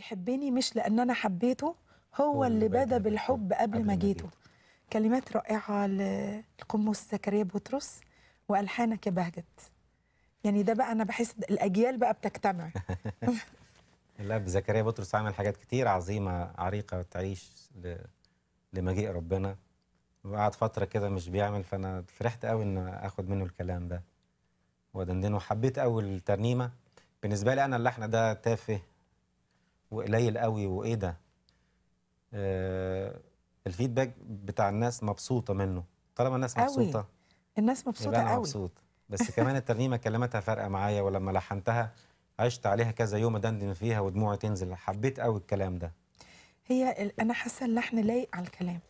بيحبني مش لان انا حبيته هو اللي بدا بالحب قبل ما جيته كلمات رائعه للقمص زكريا بطرس والحانك يا بهجت يعني ده بقى انا بحس الاجيال بقى بتجتمع الاب زكريا بطرس عمل حاجات كتير عظيمه عريقه تعيش ل... لمجيء ربنا وقعد فتره كده مش بيعمل فانا فرحت قوي ان اخد منه الكلام ده ودندنه حبيت قوي الترنيمه بالنسبه لي انا اللحن ده تافه وقليل قوي وايه ده آه الفيدباك بتاع الناس مبسوطه منه طالما الناس قوي. مبسوطه الناس يبقى مبسوطه انا قوي مبسوط بس كمان الترنيمه كلماتها فارقه معايا ولما لحنتها عشت عليها كذا يوم ادندن فيها ودموعي تنزل حبيت قوي الكلام ده هي ال- انا حاسه اللحن لايق على الكلام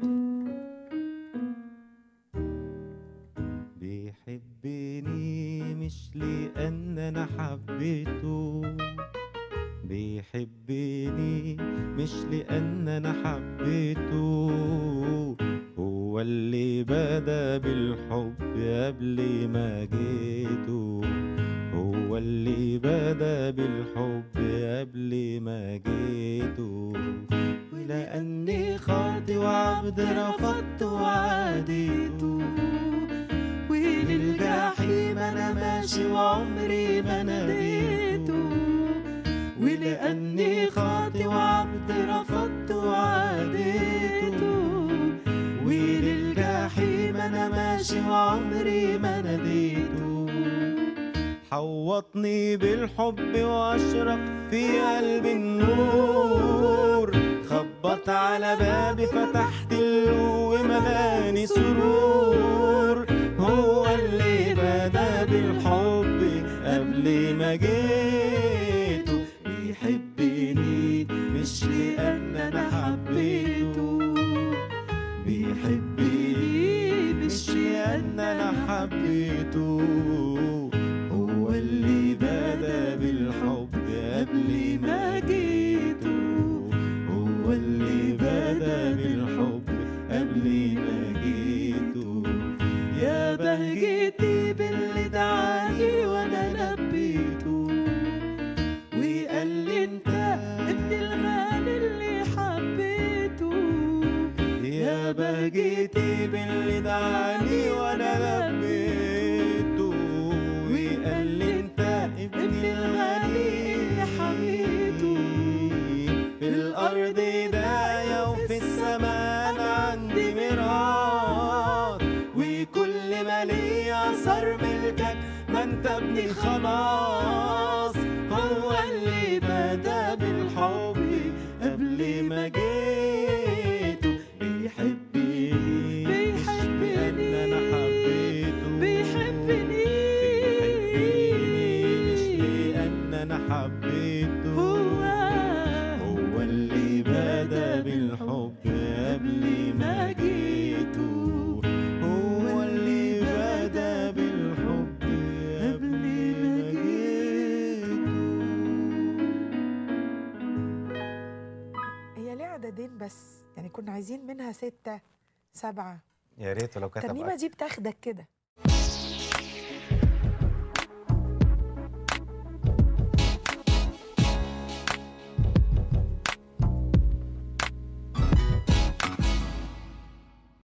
بيحبني مش لأن أنا حبيته بيحبني مش لأن أنا حبيته هو اللي بدا بالحب قبل ما جيته هو اللي بدا بالحب قبل ما جيته ولأني خاطي وعبد رفضت وعاديته وللجحيم انا ماشي وعمري ما ناديته ولاني خاطي وعبد رفضت وعاديته وللجحيم انا ماشي وعمري ما ناديته حوطني بالحب واشرق في قلبي النور خبط على بابي فتحت له وملاني سرور هو اللي بدا بالحب قبل ما جيته بيحبني مش لان انا حبيته بيحبني مش لان انا حبيته هو اللي بدا بالحب قبل ما جيته هو اللي بدا بالحب قبل ما جيته يا بهجتي باللي دعاني وانا لبيته وقال لي انت ابن الغالي اللي حبيته يا بهجتي باللي دعاني وانا لبيته وقال لي انت ابن الغالي اللي حبيته في الارض داية وفي السماء أنا عندي ميراث وكل ما ليا صار ملكك ما انت ابني خلاص هو اللي بدا بالحب قبل ما جيته بيحبني بيحبني. مش لأن انا حبيته بيحبني. بيحبني مش لأن انا حبيته هو هو اللي بدا بالحب قبل ما جيته هو اللي بدا بالحب قبل ما جيته هي ليه عددين بس يعني كنا عايزين منها ستة سبعة يا ريت لو كتب الترنيمة أكتر. دي بتاخدك كده